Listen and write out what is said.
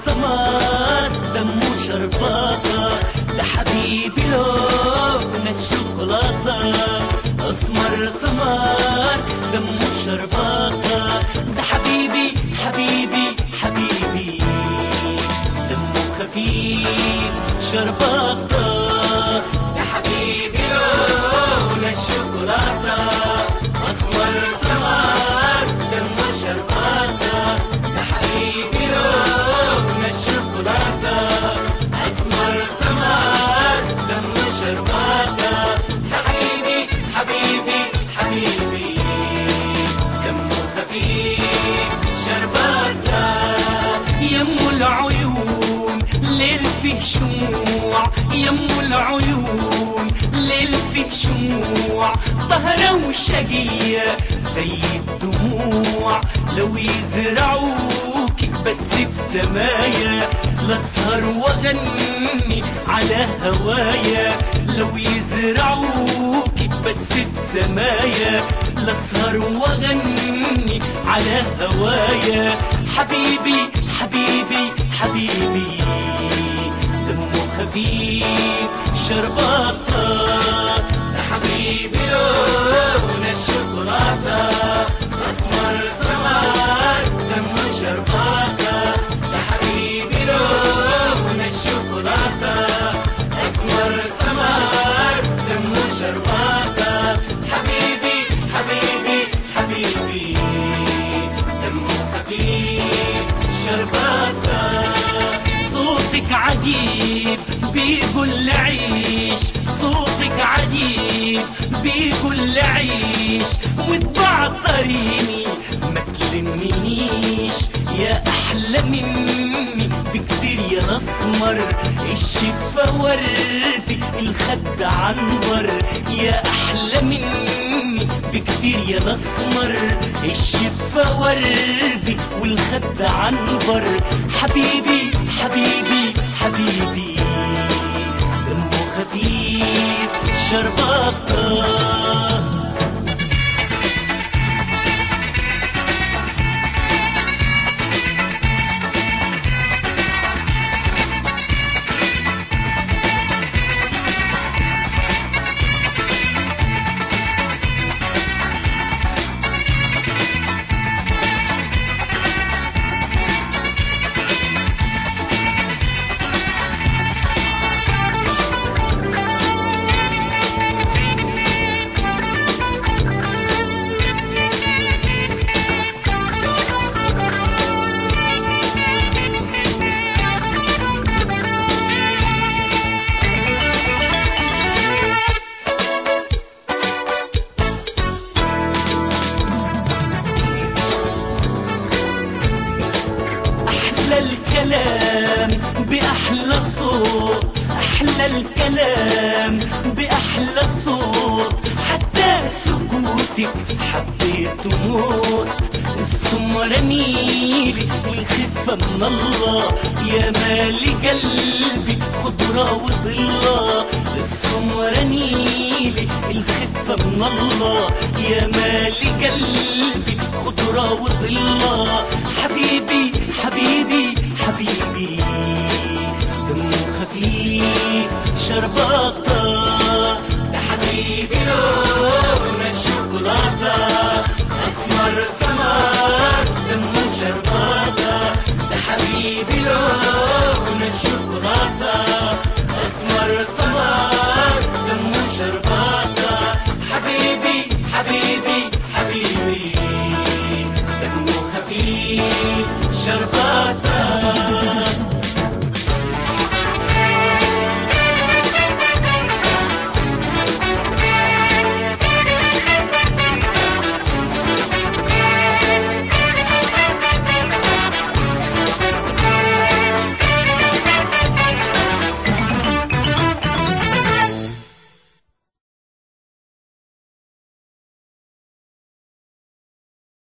سمر دمه شرباطة ده حبيبي لون الشوكولاتة أسمر سمر دمه شرباطة ده حبيبي حبيبي حبيبي دمه خفيف شرباطة يا حبيبي لون الشوكولاتة أسمر سمر دمه شرباطة يا حبيبي لون الشوكولاتة أسمر سمر دمه شرباطة يا حبيبي حبيبي حبيبي دمه خفيف شرباطة يمو العيون ليل فيه شموع يمو العيون ليل فيه شموع طهرة وشقية زي الدموع لو يزرعوك بس في سمايا لاسهر واغني على هوايا لو يزرعوك بس في سمايا لاسهر واغني على هوايا حبيبي حبيبي حبيبي دمه خفيف شرباطة يا حبيبي لون الشوكولاتة أسمر سمر دمه شرباطة يا حبيبي لون الشوكولاتة أسمر سمر دمه شرباطة حبيبي حبيبي حبيبي دمه خفيف شرباطة صوتك عجيب بيقول عيش صوتك عجيب بيقول عيش وتبعطريني ما تلمنيش يا احلى مني بكتير يا الاسمر الشفا وردي الخد عنبر يا احلى مني بكتير يا الاسمر الشفا وردي والخد عنبر حبيبي حبيبي حبيبي دمه خفيف شرباطه أحلى الكلام بأحلى صوت أحلى الكلام بأحلى صوت حتى سكوتك حبيت موت السمرة نيلي والخفة من الله يا مالي قلبي خضرة وظلة السمرة نيلي الخفة من الله يا مالي قلبي خضرة وظلة حبيبي حبيبي حبيبي دمه خفيف شرباطة